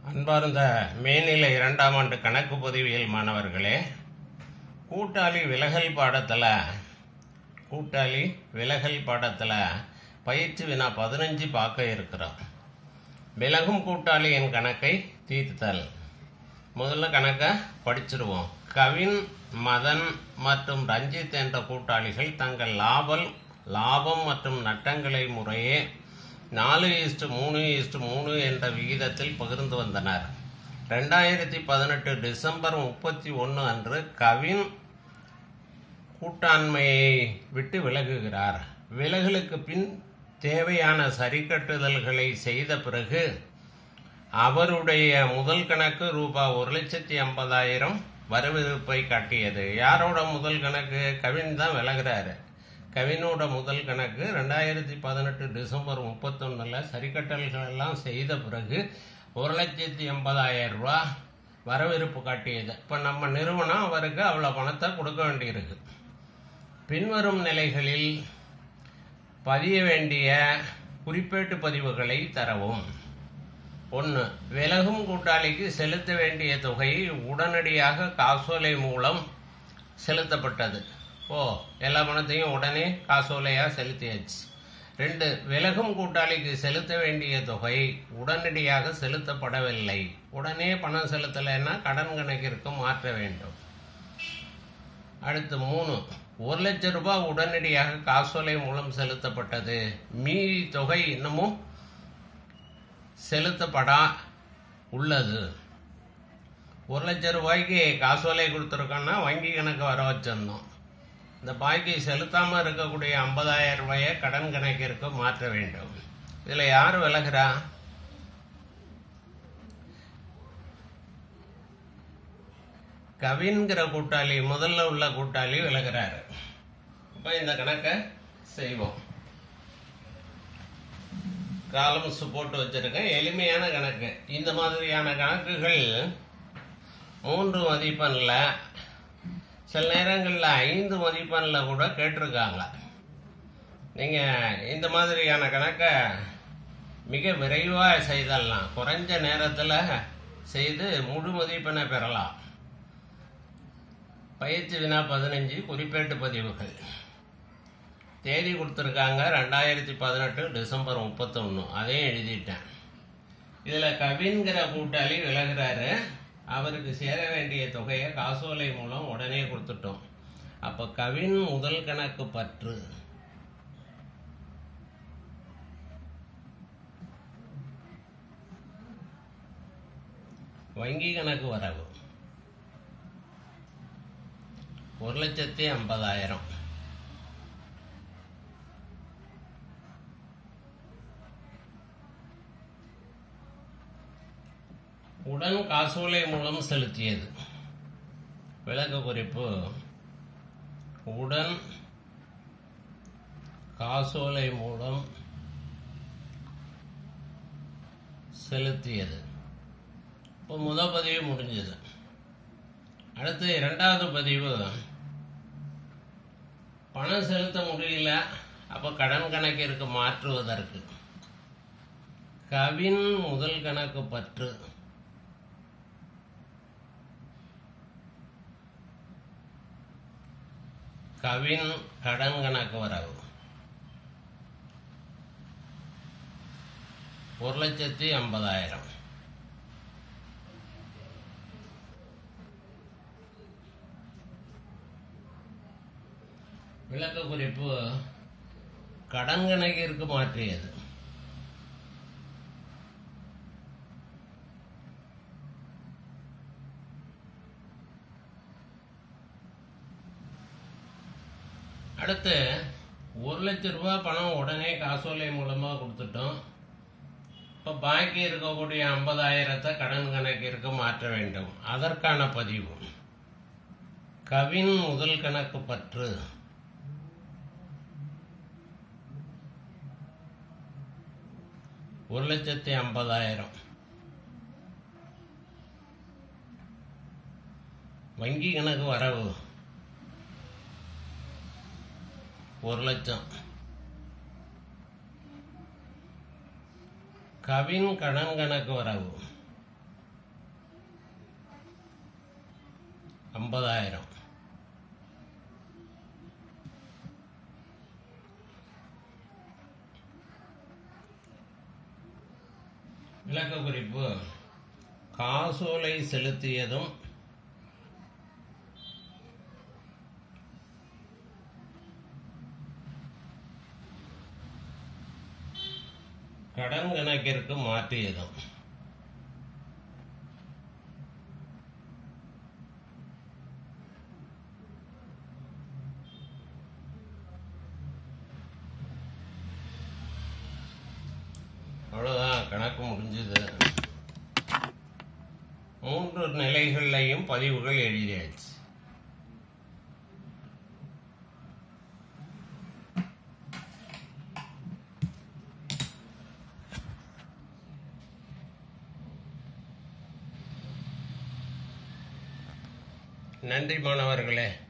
அன்பார்ந்த மேல்நிலை இரண்டாம் ஆண்டு கணக்கு பொதுவியல் மாணவர்களே கூட்டாளி விலகல் பாடத்தில் கூட்டாளி விலகல் பாடத்தில் பயிற்சி வினா பதினஞ்சு பார்க்க இருக்கிறோம் விலகும் கூட்டாளியின் கணக்கை தீர்த்தல் முதல்ல கணக்கை படிச்சிருவோம் கவின் மதன் மற்றும் ரஞ்சித் என்ற கூட்டாளிகள் தங்கள் லாபம் லாபம் மற்றும் நட்டங்களை முறையே நாலு இஸ்டு மூணு இஸ்டு மூணு என்ற விகிதத்தில் பகிர்ந்து வந்தனர் ரெண்டாயிரத்தி பதினெட்டு டிசம்பர் முப்பத்தி ஒன்று அன்று கவின் கூட்டாண்மையை விட்டு விலகுகிறார் விலகலுக்கு பின் தேவையான சரிக்கட்டுதல்களை செய்த பிறகு அவருடைய முதல் கணக்கு ரூபாய் ஒரு லட்சத்தி ஐம்பதாயிரம் வரவிருப்பை காட்டியது யாரோட முதல் கணக்கு கவின் தான் விலகிறாரு கவினோட முதல் கணக்கு ரெண்டாயிரத்தி பதினெட்டு டிசம்பர் முப்பத்தொன்னில் சரிக்கட்டல்கள் எல்லாம் செய்த பிறகு ஒரு லட்சத்தி எண்பதாயிரம் ரூபா வரவிருப்பு காட்டியது இப்போ நம்ம நிறுவனம் அவருக்கு அவ்வளோ பணத்தை கொடுக்க வேண்டியிருக்கு பின்வரும் நிலைகளில் பதிய வேண்டிய குறிப்பேட்டு பதிவுகளை தரவும் ஒன்று விலகும் கூட்டாளிக்கு செலுத்த வேண்டிய தொகை உடனடியாக காசோலை மூலம் செலுத்தப்பட்டது ஓ எல்லா பணத்தையும் உடனே காசோலையாக செலுத்தியாச்சு ரெண்டு விலகும் கூட்டாளிக்கு செலுத்த வேண்டிய தொகை உடனடியாக செலுத்தப்படவில்லை உடனே பணம் செலுத்தலைன்னா கடன் கணக்கிற்கு மாற்ற வேண்டும் அடுத்து மூணு ஒரு லட்சம் ரூபாய் உடனடியாக காசோலை மூலம் செலுத்தப்பட்டது மீதி தொகை இன்னமும் செலுத்தப்படா உள்ளது ஒரு லட்சம் ரூபாய்க்கு காசோலை கொடுத்துருக்கோன்னா வங்கி கணக்கு வர வச்சிருந்தோம் இந்த பாக்கி செலுத்தாமல் இருக்கக்கூடிய ஐம்பதாயிரம் ரூபாயை கடன் கணக்கிற்கு மாற்ற வேண்டும் இதில் யார் விலகிறா கவின்கிற கூட்டாளி முதல்ல உள்ள கூட்டாளி விலகிறாரு இப்போ இந்த கணக்கை செய்வோம் காலம்ஸ் போட்டு வச்சிருக்கேன் எளிமையான கணக்கு இந்த மாதிரியான கணக்குகள் மூன்று மதிப்பெண்ணில் சில நேரங்களில் ஐந்து மதிப்பெண்ணில் கூட கேட்டிருக்காங்க நீங்கள் இந்த மாதிரியான கணக்கை மிக விரைவாக செய்தரலாம் குறைஞ்ச நேரத்தில் செய்து முழு மதிப்பெண்ணை பெறலாம் பயிற்சி வினா பதினஞ்சு குறிப்பேட்டு பதிவுகள் தேதி கொடுத்துருக்காங்க ரெண்டாயிரத்தி பதினெட்டு டிசம்பர் முப்பத்தொன்று அதையும் எழுதிட்டேன் இதில் கவின்கிற கூட்டாளி விலகிறாரு அவருக்கு சேர வேண்டிய தொகையை காசோலை மூலம் உடனே கொடுத்துட்டோம் அப்போ கவின் முதல் கணக்கு பற்று வங்கி கணக்கு வரவு ஒரு லட்சத்தி ஐம்பதாயிரம் உடன் காசோலை மூலம் செலுத்தியது விளக்க குறிப்பு உடன் காசோலை மூலம் செலுத்தியது இப்போ முதல் பதிவு முடிஞ்சது அடுத்து இரண்டாவது பதிவு பணம் செலுத்த முடியல அப்போ கடன் கணக்கிற்கு மாற்றுவதற்கு கவின் முதல் கணக்கு பற்று கவின் கடன் கணக்கு வரவு ஒரு லட்சத்தி ஐம்பதாயிரம் விளக்க குறிப்பு கடன் கணக்கிற்கு மாற்றியது அடுத்து ஒரு லட்ச ரூபாய் பணம் உடனே காசோலை மூலமாக கொடுத்துட்டோம் இப்போ பாக்கி இருக்கக்கூடிய ஐம்பதாயிரத்தை கடன் கணக்கிற்கு மாற்ற வேண்டும் அதற்கான பதிவு கவின் முதல் கணக்கு பற்று ஒரு லட்சத்தி ஐம்பதாயிரம் வங்கி கணக்கு வரவு ஒரு லட்சம் கவின் கடன் கணக்கு வரவு ஐம்பதாயிரம் விளக்க குறிப்பு காசோலை செலுத்தியதும் கடன் கணக்கிற்கு மாற்றியதும் அவ்வளோதான் கணக்கு முடிஞ்சது மூன்று நிலைகள்லையும் பதிவுகள் எழுதியாச்சு நன்றி மாணவர்களே